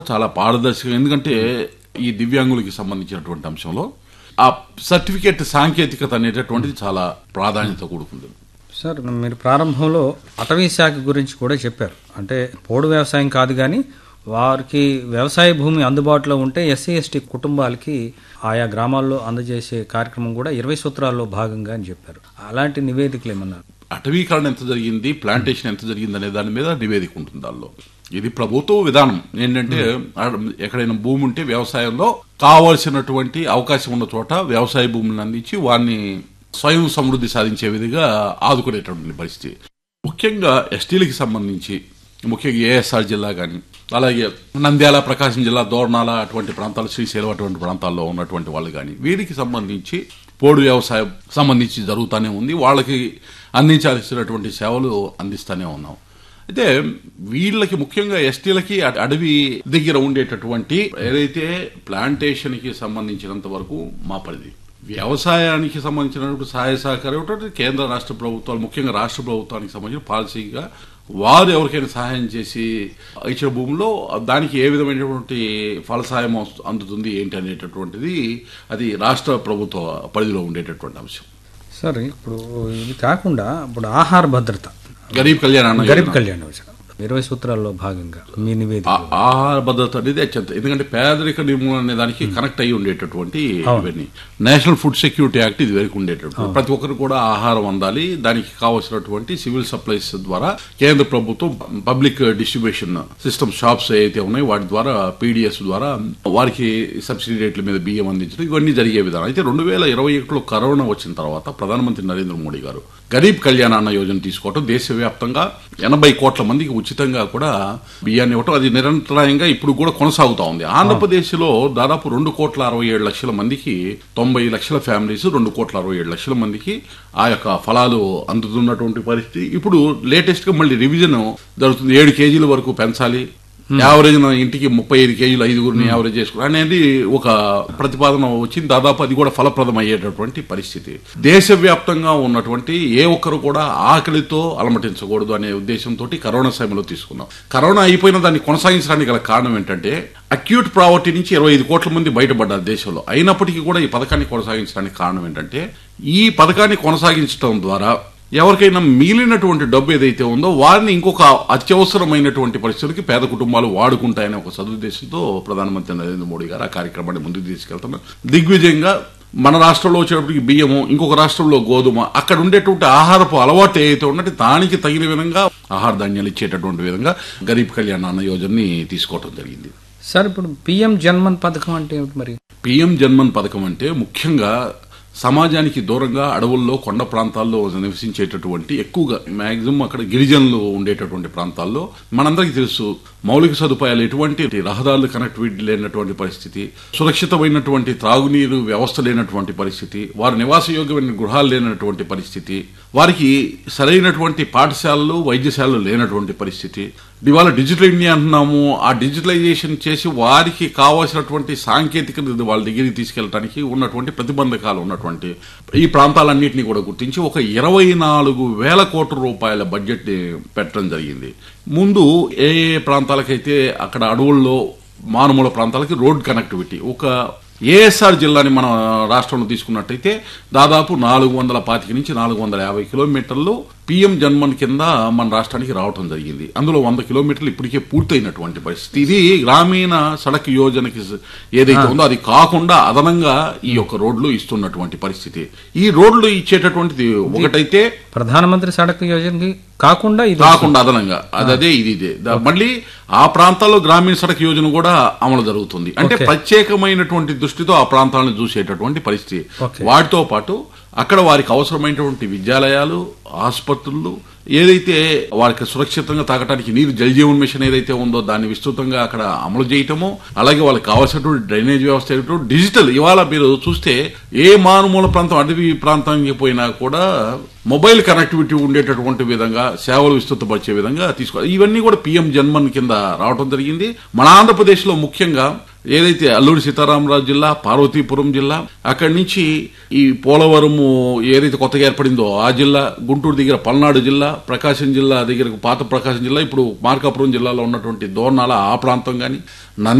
చాలా పారదర్శకంగా ఎందుకంటే ఈ దివ్యాంగులకి సంబంధించినటువంటి అంశంలో ఆ సర్టిఫికేట్ సాంకేతికత అనేటటువంటిది చాలా ప్రాధాన్యత కూడుకుంది సార్ మీరు ప్రారంభంలో అటవీ శాఖ గురించి కూడా చెప్పారు అంటే పోడు వ్యవసాయం కాదు కానీ వారికి వ్యవసాయ భూమి అందుబాటులో ఉంటే ఎస్సీ ఎస్టీ కుటుంబాలకి ఆయా గ్రామాల్లో అందజేసే కార్యక్రమం కూడా ఇరవై సూత్రాల్లో భాగంగా అని చెప్పారు అలాంటి నివేదికలు ఏమన్నారు అటవీకరణ ఎంత జరిగింది ప్లాంటేషన్ ఎంత జరిగింది అనే దాని మీద నివేదిక ఉంటుంది దానిలో ఇది ప్రభుత్వ విధానం ఏంటంటే ఆ- ఎక్కడైనా భూమి ఉంటే వ్యవసాయంలో కావలసినటువంటి అవకాశం ఉన్న చోట వ్యవసాయ భూములను అందించి వారిని స్వయం సమృద్ధి సాధించే విధంగా ఆదుకునేటటువంటి పరిస్థితి ముఖ్యంగా ఎస్టీలకి సంబంధించి ముఖ్యంగా ఏఎస్ఆర్ జిల్లా కానీ అలాగే నంద్యాల ప్రకాశం జిల్లా దోర్నాల అటువంటి ప్రాంతాలు శ్రీశైలం అటువంటి ప్రాంతాల్లో ఉన్నటువంటి వాళ్ళు కానీ వీరికి సంబంధించి పోడు వ్యవసాయం సంబంధించి జరుగుతూనే ఉంది వాళ్ళకి అందించాల్సినటువంటి సేవలు అందిస్తూనే ఉన్నాం అయితే వీళ్ళకి ముఖ్యంగా ఎస్టీలకి అట- అడవి దగ్గర ఉండేటటువంటి ఏదైతే ప్లాంటేషన్ కి సంబంధించినంత వరకు మా పరిధి వ్యవసాయానికి సంబంధించినటువంటి సహాయ సహకారం ఏమిటంటే కేంద్ర రాష్ట్ర ప్రభుత్వాలు ముఖ్యంగా రాష్ట్ర ప్రభుత్వానికి సంబంధించిన పాలసీగా వారు ఎవరికైనా సహాయం చేసి ఇచ్చిన భూమిలో దానికి ఏ విధమైనటువంటి ఫలసాయం వస్తు- అందుతుంది ఏంటి అనేటటువంటిది అది రాష్ట్ర ప్రభుత్వ పరిధిలో ఉండేటటువంటి అంశం సార్ ఇప్పుడు ఇది కాకుండా ఇప్పుడు ఆహార భద్రత గరీబ్ కళ్యాణ్ అన్న గరీబ్ కళ్యాణ్ యోజన ఇరవై సూత్రాల్లో భాగంగా మీ నివేదిక ఆ- ఆహార భద్రత అనేది అత్యంత ఎందుకంటే పేదరిక నిర్మూలన అనే దానికి కనెక్ట్ అయ్యి ఉండేటటువంటి ఇవన్నీ నేషనల్ ఫుడ్ సెక్యూరిటీ యాక్ట్ ఇది వరకు ఉండేటటువంటి ప్రతి ఒక్కరు కూడా ఆహారం అందాలి దానికి కావాల్సినటువంటి సివిల్ సప్లైస్ ద్వారా కేంద్ర ప్రభుత్వం పబ్లిక్ డిస్ట్రిబ్యూషన్ సిస్టమ్ షాప్స్ ఏవైతే ఉన్నాయో వాటి ద్వారా పీడిఎస్ ద్వారా వారికి సబ్సిడీ రేట్ల మీద బియ్యం అందించడం ఇవన్నీ జరిగే విధానం అయితే రెండు వేల ఇరవై ఒకటిలో కరోనా వచ్చిన తర్వాత ప్రధానమంత్రి నరేంద్ర మోడీ గారు గరీబ్ కళ్యాణ్ అన్న యోజన తీసుకోవటం దేశవ్యాప్తంగా ఎనభై కోట్ల మందికి ఉచితంగా కూడా బియ్యాన్ని ఇవ్వటం అది నిరంతరాయంగా ఇప్పుడు కూడా కొనసాగుతా ఉంది ఆంధ్రప్రదేశ్ లో దాదాపు రెండు కోట్ల అరవై ఏడు లక్షల మందికి తొంభై లక్షల ఫ్యామిలీస్ రెండు కోట్ల అరవై ఏడు లక్షల మందికి ఆ యొక్క ఫలాలు అందుతున్నటువంటి పరిస్థితి ఇప్పుడు లేటెస్ట్ గా మళ్ళీ రివిజన్ జరుగుతుంది ఏడు కేజీల వరకు పెంచాలి యావరేజ్ ఇంటికి ముప్పై ఐదు కేజీలు ఐదుగురిని యావరేజ్ చేసుకోవడం అనేది ఒక ప్రతిపాదన వచ్చింది దాదాపు అది కూడా ఫలప్రదం అయ్యేటటువంటి పరిస్థితి దేశవ్యాప్తంగా ఉన్నటువంటి ఏ ఒక్కరు కూడా ఆకలితో అలమటించకూడదు అనే ఉద్దేశంతో కరోనా సమయంలో తీసుకున్నాం కరోనా అయిపోయిన దాన్ని కొనసాగించడానికి గల కారణం ఏంటంటే అక్యూట్ ప్రావర్టీ నుంచి ఇరవై ఐదు కోట్ల మంది బయటపడ్డారు దేశంలో అయినప్పటికీ కూడా ఈ పథకాన్ని కొనసాగించడానికి కారణం ఏంటంటే ఈ పథకాన్ని కొనసాగించడం ద్వారా ఎవరికైనా మిగిలినటువంటి డబ్బు ఏదైతే ఉందో వారిని ఇంకొక అత్యవసరమైనటువంటి పరిస్థితులకి పేద కుటుంబాలు వాడుకుంటాయనే ఒక సదుద్దేశంతో ప్రధానమంత్రి నరేంద్ర మోడీ గారు ఆ కార్యక్రమాన్ని ముందుకు తీసుకెళ్తున్నారు దిగ్విజయంగా మన రాష్ట్రంలో వచ్చేటప్పటికి బియ్యము ఇంకొక రాష్ట్రంలో గోధుమ అక్కడ ఉండేటువంటి ఆహారపు అలవాటు ఏదైతే ఉన్నట్టు దానికి తగిన విధంగా ఆహార ధాన్యాలు ఇచ్చేటటువంటి విధంగా గరీబ్ కళ్యాణ్ అన్న యోజనని తీసుకోవడం జరిగింది సార్ ఇప్పుడు పిఎం జన్మన్ పథకం అంటే ఏమిటి మరి పిఎం జన్మన్ పథకం అంటే ముఖ్యంగా సమాజానికి దూరంగా అడవుల్లో కొండ ప్రాంతాల్లో నివసించేటటువంటి ఎక్కువగా మాక్సిమం అక్కడ గిరిజనులు ఉండేటటువంటి ప్రాంతాల్లో మనందరికీ తెలుసు మౌలిక సదుపాయాలు ఎటువంటి రహదారులు కనెక్టివిటీ లేనటువంటి పరిస్థితి సురక్షితమైనటువంటి త్రాగునీరు వ్యవస్థ లేనటువంటి పరిస్థితి వారి నివాసయోగ్యమైన గృహాలు లేనటువంటి పరిస్థితి వారికి సరైనటువంటి పాఠశాలలు వైద్యశాలలు లేనటువంటి పరిస్థితి ఇవాళ డిజిటల్ ఇండియా అంటున్నాము ఆ డిజిటలైజేషన్ చేసి వారికి కావాల్సినటువంటి సాంకేతికత వాళ్ళ దగ్గరికి తీసుకెళ్ళడానికి ఉన్నటువంటి ప్రతిబంధకాలు ఉన్నటువంటి ఈ ప్రాంతాలన్నింటినీ కూడా గుర్తించి ఒక ఇరవై నాలుగు వేల కోట్ల రూపాయల బడ్జెట్ పెట్టడం జరిగింది ముందు ఏ ఏ ప్రాంతాలకైతే అక్కడ అడవుల్లో మారుమూల ప్రాంతాలకి రోడ్ కనెక్టివిటీ ఒక ఏఎస్ఆర్ జిల్లాని మన రాష్ట్రంలో తీసుకున్నట్టయితే దాదాపు నాలుగు వందల పాతిక నుంచి నాలుగు వందల యాభై కిలోమీటర్లు పిఎం జన్మన్ కింద మన రాష్ట్రానికి రావటం జరిగింది అందులో వంద కిలోమీటర్లు ఇప్పటికే పూర్తయినటువంటి పరిస్థితి ఇది గ్రామీణ సడక్ యోజనకి ఏదైతే ఉందో అది కాకుండా అదనంగా ఈ యొక్క రోడ్లు ఇస్తున్నటువంటి పరిస్థితి ఈ రోడ్లు ఇచ్చేటటువంటిది ఒకటైతే ప్రధానమంత్రి సడక్ యోజనకి కాకుండా ఇది కాకుండా అదనంగా అది అదే ఇది ఇదే దా- మళ్ళీ ఆ ప్రాంతాల్లో గ్రామీణ సడక్ యోజన కూడా అమలు జరుగుతుంది అంటే Okay. ప్రత్యేకమైనటువంటి దృష్టితో ఆ ప్రాంతాలను చూసేటటువంటి పరిస్థితి Okay. వాటితో పాటు అక్కడ వారికి అవసరమైనటువంటి విద్యాలయాలు ఆసుపత్రులు ఏదైతే వారికి సురక్షితంగా తాగటానికి నీరు జల్ జీవన్ మిషన్ ఏదైతే ఉందో దాన్ని విస్తృతంగా అక్కడ అమలు చేయటము అలాగే వాళ్ళకి కావాల్సినటువంటి డ్రైనేజ్ వ్యవస్థ ఏమిటో డిజిటల్ ఇవాళ మీరు చూస్తే ఏ మారుమూల ప్రాంతం అడవి ప్రాంతానికి పోయినా కూడా మొబైల్ కనెక్టివిటీ ఉండేటటువంటి విధంగా సేవలు విస్తృతపరిచే విధంగా తీసుకోవాలి ఇవన్నీ కూడా పిఎం జన్మన్ కింద రావడం జరిగింది మన ఆంధ్రప్రదేశ్ లో ముఖ్యంగా ఏదైతే అల్లూరి సీతారామరాజు జిల్లా పార్వతీపురం జిల్లా అక్కడి నుంచి ఈ పోలవరము ఏదైతే కొత్తగా ఏర్పడిందో ఆ జిల్లా గుంటూరు దగ్గర పల్నాడు జిల్లా ప్రకాశం జిల్లా దగ్గర పాత ప్రకాశం జిల్లా ఇప్పుడు మార్కాపురం జిల్లాలో ఉన్నటువంటి దోర్నాల ఆ ప్రాంతం కానీ